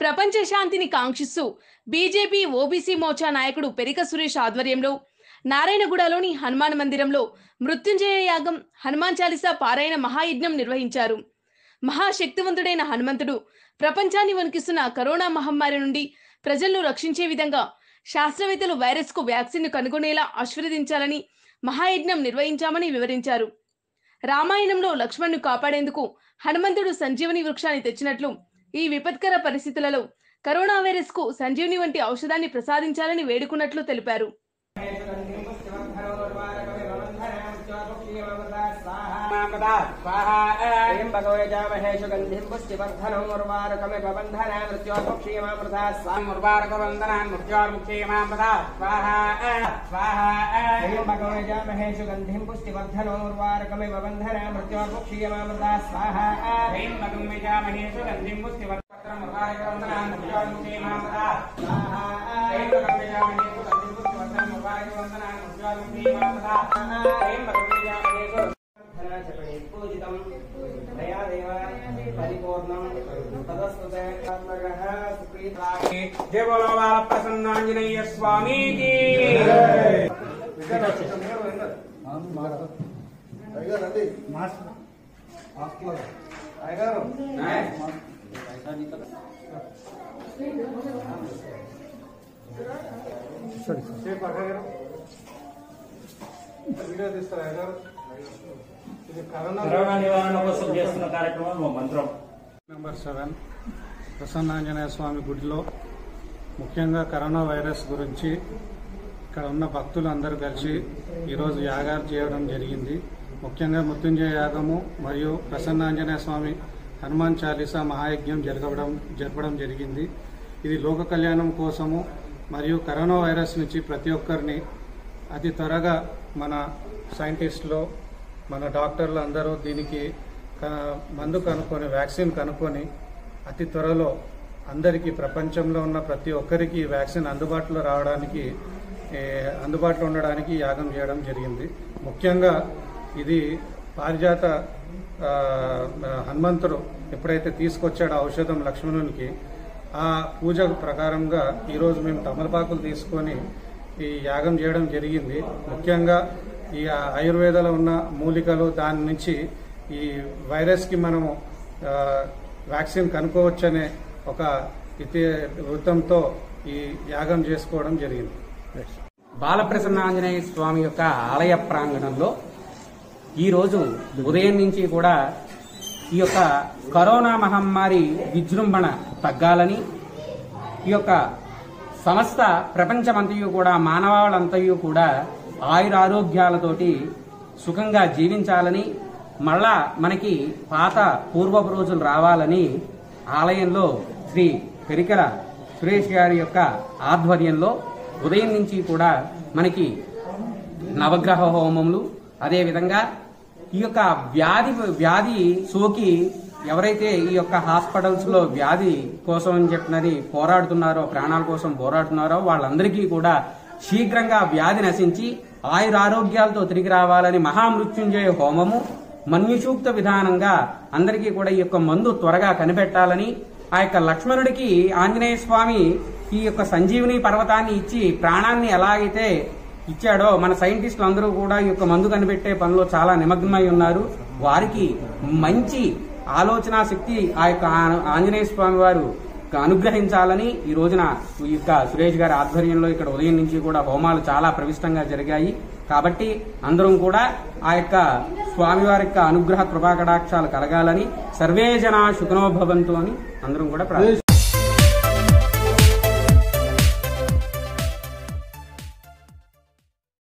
ప్రపంచ శాంతిని కాంక్షిస్తూ BJP OBC Morcha నాయకుడు పెరిక సురేష్ ఆధ్వర్యంలో నారాయణగూడలోని హనుమాన్ మందిరంలో మృత్యుంజయ యాగం హనుమాన్ చాలీసా పారాయణ మహాయజ్ఞం నిర్వహించారు మహాశక్తివంతుడైన హనుమంతుడు ప్రపంచాన్ని వణికిస్తున్న కరోనా మహమ్మారి నుండి ప్రజలను రక్షించే విధంగా శాస్త్రవేత్తలు వైరస్ కు వ్యాక్సిన్ కనుగొనేలా ఆశీర్వదించాలని మహాయజ్ఞం నిర్వహించామని వివరించారు రామాయణంలో లక్ష్మణ్ను కాపాడేందుకు హనుమంతుడు సంజీవని వృక్షాన్ని తెచ్చినట్లు ఈ విపత్కర పరిస్థితులలో కరోనా వైరస్ కు సంజీవని వంటి ఔషధాన్ని ప్రసాదించాలని వేడుకున్నట్లు తెలిపారు స్వాహాయం భగవజామహేషు గంధిం పుష్టివర్ధనం ఉర్వారుకమివ బంధనా మృత్యోర్ముక్షీయమామృతా స్వాం ఉర్వారుకవందనాన్ మృత్యోర్ముక్షీయమామృతా స్వాహా స్వాహాయం భగవజామహేషు గంధిం పుష్టివర్ధనం ఉర్వారుకమివ బంధనా మృత్యోర్ముక్షీయమామృతా స్వాహా భగవజామహేషు గంధిం పుష్టివర్ధనం ఉర్వారుకవందనాన్ మృత్యోర్ముక్షీయమామృతా స్వాహా భగవజామహేషు గంధిం పుష్టివర్ధనం ఉర్వారుకవందనాన్ మృత్యోర్ముక్షీయమామృతా భగవజామహేషు ధనాచపణి పూజితం దయాదేవ పరిపూర్ణం తదస్వతాత్మకః సుప్రీతాకి జయ బోలో బాల ప్రసన్నాంజనేయ స్వామీకి వీడియో తీస్తారు అయ్యగారు ఇది కరోనా కరోనా నివారణ కోసం చేస్తున్న కార్యక్రమం మా మంత్రం నెంబర్ సెవెన్ ప్రసన్నాంజనేయ స్వామి గుడిలో ముఖ్యంగా కరోనా వైరస్ గురించి ఇక్కడ ఉన్న భక్తులు అందరూ కలిసి ఈరోజు యాగాలు చేయడం జరిగింది ముఖ్యంగా మృత్యుంజయ యాగము మరియు ప్రసన్నాంజనేయ స్వామి హనుమాన్ చాలీసా మహాయజ్ఞం జరగడం జరపడం జరిగింది ఇది లోక కళ్యాణం కోసము మరియు కరోనా వైరస్ నుంచి ప్రతి ఒక్కరిని అతి త్వరగా మన సైంటిస్టులు మన డాక్టర్లు అందరూ దీనికి క- మందు కనుక్కొని వ్యాక్సిన్ కనుక్కొని అతి త్వరలో అందరికీ ప్రపంచంలో ఉన్న ప్రతి ఒక్కరికి ఈ వ్యాక్సిన్ అందుబాటులో రావడానికి ఏ, అందుబాటులో ఉండడానికి యాగం చేయడం జరిగింది ముఖ్యంగా ఇది పారిజాత ఆ, హనుమంతుడు ఎప్పుడైతే తీసుకొచ్చాడో ఔషధం లక్ష్మణునికి ఆ పూజ ప్రకారంగా ఈరోజు మేము తమలపాకులు తీసుకొని ఈ యాగం చేయడం జరిగింది ముఖ్యంగా ఈ ఆయుర్వేదాలో ఉన్న మూలికలు దాని నుంచి ఈ వైరస్కి మనము ఆ, వ్యాక్సిన్ కనుక్కోవచ్చనే ఒక ఇతి వృత్తంతో ఈ యాగం చేసుకోవడం జరిగింది బాలప్రసన్నాంజనేయ స్వామి యొక్క ఆలయ ప్రాంగణంలో ఈరోజు ఉదయం నుంచి కూడా ఈ యొక్క కరోనా మహమ్మారి విజృంభణ తగ్గాలని ఈ యొక్క సమస్త ప్రపంచమంతయు కూడా మానవాళంతయు కూడా ఆయురారోగ్యాలతోటి సుఖంగా జీవించాలని మళ్ళా మనకి పాత పూర్వపు రోజులు రావాలని ఆలయంలో శ్రీ పెరికల సురేష్ గారి యొక్క ఆధ్వర్యంలో ఉదయం నుంచి కూడా మనకి నవగ్రహ హోమములు అదేవిధంగా ఈ యొక్క వ్యాధి వ్యాధి సోకి ఎవరైతే ఈ యొక్క హాస్పిటల్స్ లో వ్యాధి కోసం అని చెప్పినది పోరాడుతున్నారో ప్రాణాల కోసం పోరాడుతున్నారో వాళ్ళందరికీ కూడా శీఘ్రంగా వ్యాధి నశించి ఆయురారోగ్యాలతో తిరిగి రావాలని మహామృత్యుంజయ హోమము మన్యుసూక్త విధానంగా అందరికీ కూడా ఈ యొక్క మందు త్వరగా కనిపెట్టాలని ఆ యొక్క లక్ష్మణుడికి ఆంజనేయ స్వామి ఈ యొక్క సంజీవిని పర్వతాన్ని ఇచ్చి ప్రాణాన్ని ఎలాగైతే ఇచ్చాడో మన సైంటిస్టులు అందరూ కూడా ఈ యొక్క మందు కనిపెట్టే పనిలో చాలా నిమగ్నమై ఉన్నారు వారికి మంచి ఆలోచన శక్తి ఆ యొక్క ఆ- ఆంజనేయ స్వామి వారు అనుగ్రహించాలని ఈ రోజున ఈ యొక్క సురేష్ గారి ఆధ్వర్యంలో ఇక్కడ ఉదయం నుంచి కూడా హోమాలు చాలా ప్రవిష్టంగా జరిగాయి కాబట్టి అందరం కూడా ఆ యొక్క స్వామివారి యొక్క అనుగ్రహ కృపాకటాక్షాలు కలగాలని సర్వే జనా శుకనోభవంతు అని అందరం కూడా ప్రార్థిస్తున్నాం